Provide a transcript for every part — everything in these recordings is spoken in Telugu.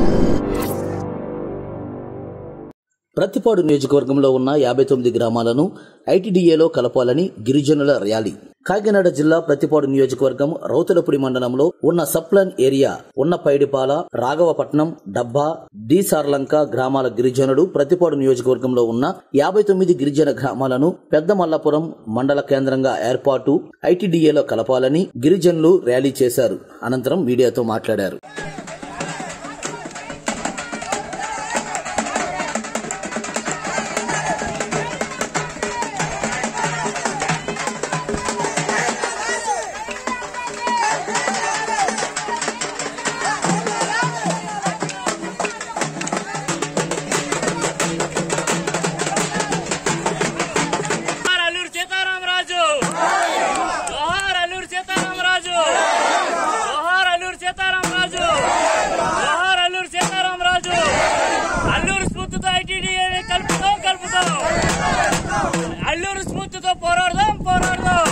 ప్రతిపాడు నియోజకవర్గంలో ఉన్న యాభై తొమ్మిది గ్రామాలను ఐటీడీఏలో కలపాలని గిరిజనుల ర్యాలీ కాకినాడ జిల్లా ప్రతిపాడు నియోజకవర్గం రౌతులపుడి మండలంలో ఉన్న సప్లన్ ఏరియా ఉన్న పైడిపాల రాఘవపట్నం డబ్బా డి సార్లంక గ్రామాల గిరిజనులు ప్రతిపాడు నియోజకవర్గంలో ఉన్న యాభై తొమ్మిది గిరిజన గ్రామాలను పెద్ద మల్లాపురం మండల కేంద్రంగా ఏర్పాటు ఐటీడీఏలో కలపాలని గిరిజనులు ర్యాలీ చేశారు అనంతరం మీడియాతో మాట్లాడారు జోహార్ అల్లూరు సీతారామరాజు జోహార్ అల్లూరు సీతారామరాజు జోహార్ అల్లూరు సీతారామరాజు జోహార్ అల్లూరు సీతారామరాజు అల్లూరు స్ఫూర్తితో ఐటీడీఏని కలుపుతాం కలుపుతాం అల్లూరు స్ఫూర్తితో పోరాడదాం పోరాడదాం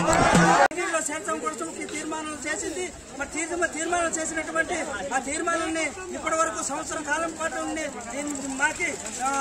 లో చేర్చడం కోసం ఈ తీర్మానం చేసింది మరి తీర్మ తీర్మానం చేసినటువంటి ఆ తీర్మానాన్ని ఇప్పటి వరకు సంవత్సరం కాలం పాటు ఉండి దీన్ని మాకి ఆ,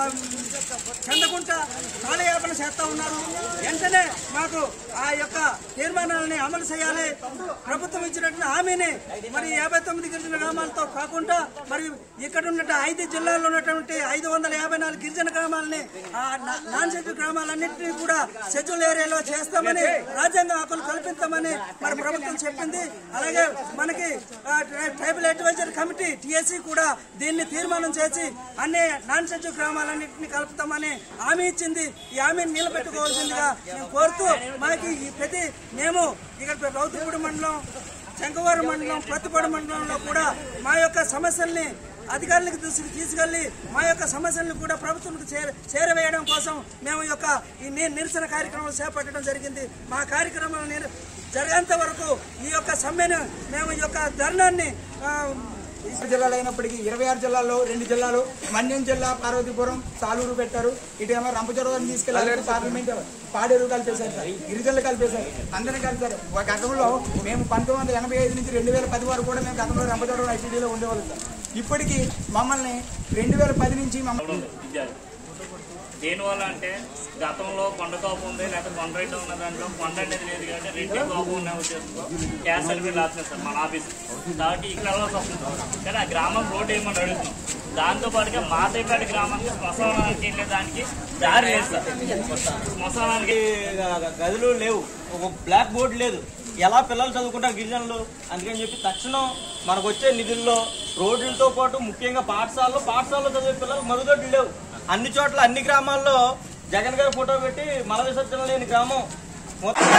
చెందకుండా కాలయాపన చేస్తా ఉన్నారు వెంటనే మాకు ఆ యొక్క తీర్మానాలని అమలు చేయాలి ప్రభుత్వం ఇచ్చినటువంటి హామీని మరి యాభై తొమ్మిది గిరిజన గ్రామాలతో కాకుండా మరి ఇక్కడ ఉన్నట్టు ఐదు జిల్లాల్లో ఉన్నటువంటి ఐదు వందల యాభై నాలుగు గిరిజన గ్రామాలని ఆ నా- నాన్ షెడ్యూల్ గ్రామాలన్నింటినీ కూడా షెడ్యూల్ ఏరియాలో చేస్తామని రాజ్యాంగ హక్కులు కల్పిస్తామని మరి ప్రభుత్వం చెప్పింది అలాగే మనకి ఆ, ట్రై- ట్రైబల్ అడ్వైజరీ కమిటీ టిఎస్సి కూడా దీన్ని తీర్మానం చేసి అన్ని నాన్ షెడ్యూల్ గ్రామాలన్నింటినీ కలుపుతామని హామీ ఇచ్చింది ఈ హామీని నిలబెట్టుకోవాల్సిందిగా మేము కోరుతూ మనకి ఈ ప్రతి మేము ఇక్కడ రౌతుపూడి మండలం శంకవరం మండలం ప్రతిపాడు మండలంలో కూడా మా యొక్క సమస్యల్ని అధికారులకు దృష్టికి తీసుకెళ్లి మా యొక్క సమస్యలను కూడా ప్రభుత్వానికి చేర చేరవేయడం కోసం మేము ఈ యొక్క ఈ ని- నిరసన కార్యక్రమం చేపట్టడం జరిగింది మా కార్యక్రమం నిర- జరిగేంత వరకు ఈ యొక్క సమ్మెను మేము ఈ యొక్క ధర్నాన్ని ఆ, జిల్లాలు అయినప్పటికీ ఇరవై ఆరు జిల్లాల్లో రెండు జిల్లాలు మన్యం జిల్లా పార్వతీపురం సాలూరు పెట్టారు ఇటేమో రంపచోడవరం తీసుకెళ్లారు పార్లమెంట్ పాడేరు కలిపేశారు సార్ గిరిజనులు కలిపేశారు అందరినీ కలిపారు ఒక గతంలో మేము పంతొమ్మిది వందల ఎనభై ఐదు నుంచి రెండు వేల పది వరకు కూడా మేము గతంలో రంపచోడవరం ఐటీడీలో ఉండేవాళ్ళం సార్ ఇప్పటికీ మమ్మల్ని రెండు వేల పది నుంచి మమ్మల్ని విద్యార్థి దేనివల్ల అంటే గతంలో కొండ కోపం ఉంది లేకపోతే కొండ రెడ్డి ఉన్న దాంట్లో కొండ అనేది లేదు కాబట్టి రెడ్డి కోపం ఉన్న ఉద్దేశంతో క్యాష్ సర్టిఫికేట్ రాస్తున్నారు సార్ మన ఆఫీస్ కాబట్టి ఇక్కడ వెళ్ళాల్సి వస్తుంది కానీ ఆ గ్రామం రోడ్ ఏమని అడుగుతుంది దాంతో పాటుగా మాతేపేట గ్రామానికి శ్మశానానికి వెళ్ళే దానికి దారి లేదు సార్ శ్మశానానికి గదులు లేవు ఒక బ్లాక్ బోర్డు లేదు ఎలా పిల్లలు చదువుకుంటారు గిరిజనులు అందుకని చెప్పి తక్షణం మనకు వచ్చే నిధుల్లో రోడ్లతో పాటు ముఖ్యంగా పాఠశాలలో పాఠశాలలో చదివే పిల్లలు మరుగుదొడ్లు లేవు అన్ని చోట్ల అన్ని గ్రామాల్లో జగన్ గారి ఫోటో పెట్టి మల విసర్జన లేని గ్రామం మొత్తం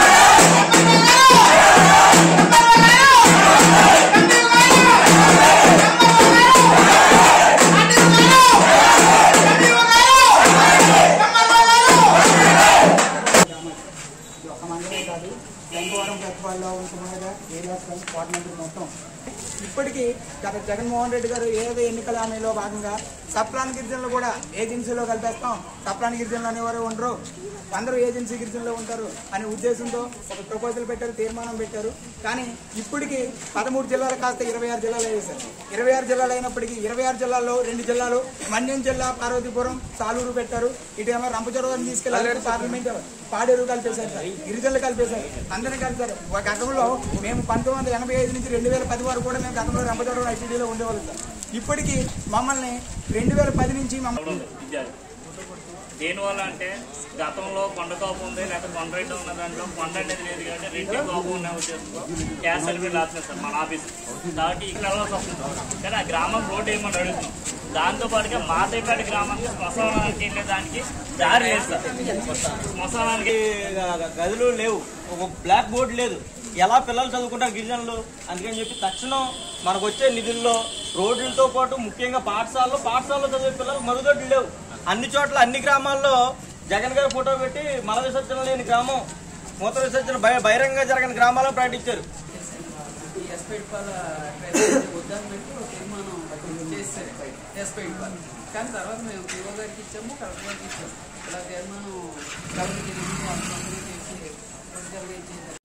ఇది ఒక మండలమే కాదు గంగవరం గద్వాల్లో ఉంటున్నగా ఏరియాస్ వార్డు మెంబర్ మొత్తం ఇప్పటికీ గత జగన్మోహన్ రెడ్డి గారు ఏదో ఎన్నికల హామీలో భాగంగా సప్లాన్ గిరిజనులు కూడా ఏజెన్సీలో కలిపేస్తాం సప్లాన్ గిరిజనులు అనేవారు ఉండరు అందరూ ఏజెన్సీ గిరిజనులు ఉంటారు అనే ఉద్దేశంతో ఒక ప్రపోజల్ పెట్టారు తీర్మానం పెట్టారు కానీ ఇప్పటికీ పదమూడు జిల్లాలు కాస్త ఇరవై ఆరు జిల్లాలు అయ్యాయి సార్ ఇరవై ఆరు జిల్లాలు అయినప్పటికీ ఇరవై ఆరు జిల్లాల్లో రెండు జిల్లాలు మన్యం జిల్లా పార్వతీపురం సాలూరు పెట్టారు ఇటేమో రంపచోడవరం తీసుకెళ్లారు పార్లమెంట్ పాడేరు కలిపేశారు సార్ గిరిజనులు కలిపేశారు అందరినీ కలిపారు ఒక గతంలో మేము పంతొమ్మిది వందల ఎనభై ఐదు నుంచి రెండు వేల పది వరకు కూడా మేము గతంలో రంపచోడవరం ఐటీడీలో ఉండేవాళ్ళం సార్ ఇప్పటికీ మమ్మల్ని రెండు వేల పది నుంచి మమ్మల్ని విద్యార్థి దేనివల్ల అంటే గతంలో కొండ కోపం ఉంది లేకపోతే కొండ రెడ్డి ఉన్న దాంట్లో కొండ అనేది లేదు కాబట్టి రెడ్డి కోపం ఉన్న ఉద్దేశంతో క్యాష్ సర్టిఫికేట్ రాస్తున్నారు సార్ మన ఆఫీస్ కాబట్టి ఇక్కడ వెళ్ళాల్సి వస్తుంది కానీ ఆ గ్రామం రోడ్ ఏమని అడుగుతుంది దాంతో పాటుగా మాతేపేట గ్రామానికి శ్మశానానికి వెళ్ళే దానికి దారి లేదు సార్ శ్మశానానికి గదులు లేవు ఒక బ్లాక్ బోర్డు లేదు ఎలా పిల్లలు చదువుకుంటారు గిరిజనులు అందుకని చెప్పి తక్షణం మనకు వచ్చే నిధుల్లో రోడ్లతో పాటు ముఖ్యంగా పాఠశాలలో పాఠశాలలో చదివే పిల్లలు మరుగుదొడ్లు లేవు అన్ని చోట్ల అన్ని గ్రామాల్లో జగన్ గారి ఫోటో పెట్టి మల విసర్జన లేని గ్రామం మూత్ర విసర్జన బహి- బహిరంగ జరగని గ్రామాలను ప్రకటించారు ఈ ఎస్పేట్పాల వద్దని పెట్టి ఒక తీర్మానం చేస్తారు ఎస్పేట్పాల్ కానీ తర్వాత మేము పీఓ గారికి ఇచ్చాము కలెక్టర్ గారికి ఇచ్చాము ఇలా తీర్మానం కలెక్టర్ చేసి వాళ్ళ కంపెనీ చేసి ప్రజలుగా ఇచ్చేసారు